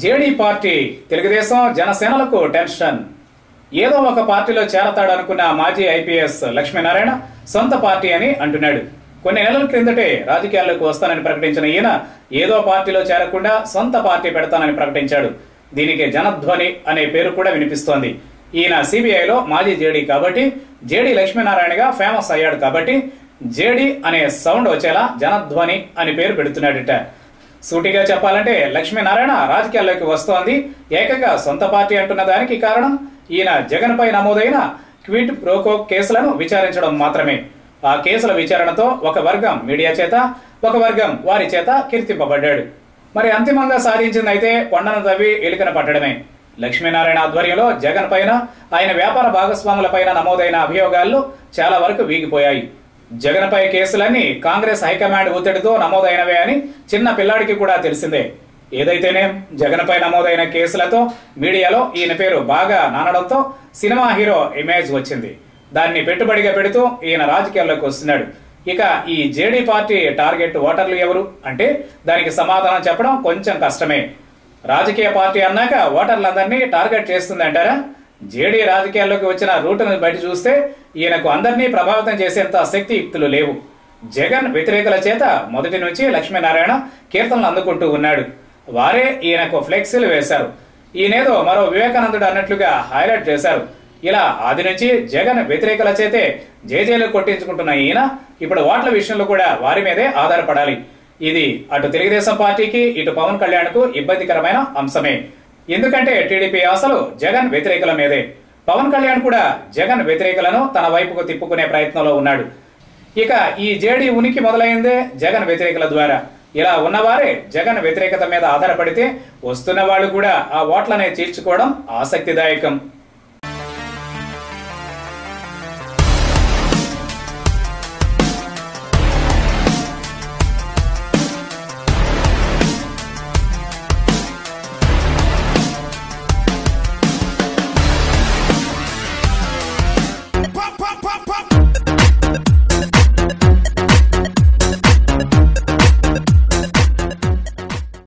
JD party Telugu Desam జనసేనలకు tension ఏదో ఒక పార్టీలో చేరతాడనుకున్న మాజీ ఐపీఎస్ లక్ష్మీనారాయణ సొంత పార్టీ అని అంటున్నాడు కొన్ని నెలల క్రిందటే రాజకీయాల్లోకి వస్తానని ప్రకటించిన ఈయన ఏదో పార్టీలో చేరకుండా సొంత పార్టీ పెడతానని ప్రకటించాడు దీనికి జనధ్వని అనే పేరు కూడా వినిపిస్తోంది ఈయన సిబిఐలో మాజీ జేడీ కాబట్టి జేడీ లక్ష్మీనారాయణగా ఫేమస్ అయ్యాడు కాబట్టి జేడీ అనే సౌండ్ వచ్చేలా జనధ్వని అని పేరు పెడుతున్నాడట సూటిగా చెప్పాలంటే లక్ష్మీనారాయణ రాజకీయాల్లోకి వస్తోంది ఏకంగా సొంత పార్టీ అంటున్న దానికి కారణం ఈయన జగన్ పై నమోదైన క్విట్ ప్రోకో కేసులను విచారించడం మాత్రమే ఆ కేసుల విచారణతో ఒక వర్గం మీడియా చేత ఒక వర్గం వారి చేత కీర్తింపబడ్డాడు మరి అంతిమంగా సాధించిందైతే కొండను తవ్వి ఎలుకన పట్టడమే లక్ష్మీనారాయణ ఆధ్వర్యంలో జగన్ పైన ఆయన వ్యాపార భాగస్వాముల పైన నమోదైన అభియోగాల్లో చాలా వరకు వీగిపోయాయి జగన్పై కేసులన్నీ కాంగ్రెస్ హైకమాండ్ ఒత్తిడితో నమోదైనవే అని చిన్న పిల్లాడికి కూడా తెలిసిందే ఏదైతేనే జగన్పై నమోదైన కేసులతో మీడియాలో ఈయన పేరు బాగా నానడంతో సినిమా హీరో ఇమేజ్ వచ్చింది దాన్ని పెట్టుబడిగా పెడుతూ ఈయన రాజకీయాల్లోకి వస్తున్నాడు ఇక ఈ జేడీ పార్టీ టార్గెట్ ఓటర్లు ఎవరు అంటే దానికి సమాధానం చెప్పడం కొంచెం కష్టమే రాజకీయ పార్టీ అన్నాక ఓటర్లందరినీ టార్గెట్ చేస్తుంది అంటారా జేడీ రాజకీయాల్లోకి వచ్చిన రూటును బయట చూస్తే ఈయనకు అందరినీ ప్రభావితం చేసేంత శక్తి యుక్తులు లేవు జగన్ వ్యతిరేకుల చేత మొదటి నుంచి లక్ష్మీనారాయణ కీర్తనలు అందుకుంటూ ఉన్నాడు వారే ఈయనకు ఫ్లెక్సీలు వేశారు ఈయనేదో మరో వివేకానందుడు అన్నట్లుగా హైలైట్ చేశారు ఇలా ఆది నుంచి జగన్ వ్యతిరేకుల చేతే జేజేలు కొట్టించుకుంటున్న ఈయన ఇప్పుడు ఓట్ల విషయంలో కూడా వారి మీదే ఆధారపడాలి ఇది అటు తెలుగుదేశం పార్టీకి ఇటు పవన్ కళ్యాణ్ కు ఇబ్బందికరమైన అంశమే ఎందుకంటే టీడీపీ అసలు జగన్ వ్యతిరేకుల మీదే పవన్ కళ్యాణ్ కూడా జగన్ వ్యతిరేకులను తన వైపుకు తిప్పుకునే ప్రయత్నంలో ఉన్నాడు ఇక ఈ జేడీ ఉనికి మొదలైందే జగన్ వ్యతిరేకుల ద్వారా ఇలా ఉన్నవారే జగన్ వ్యతిరేకత మీద ఆధారపడితే వస్తున్న వాళ్ళు కూడా ఆ ఓట్లనే చీల్చుకోవడం ఆసక్తిదాయకం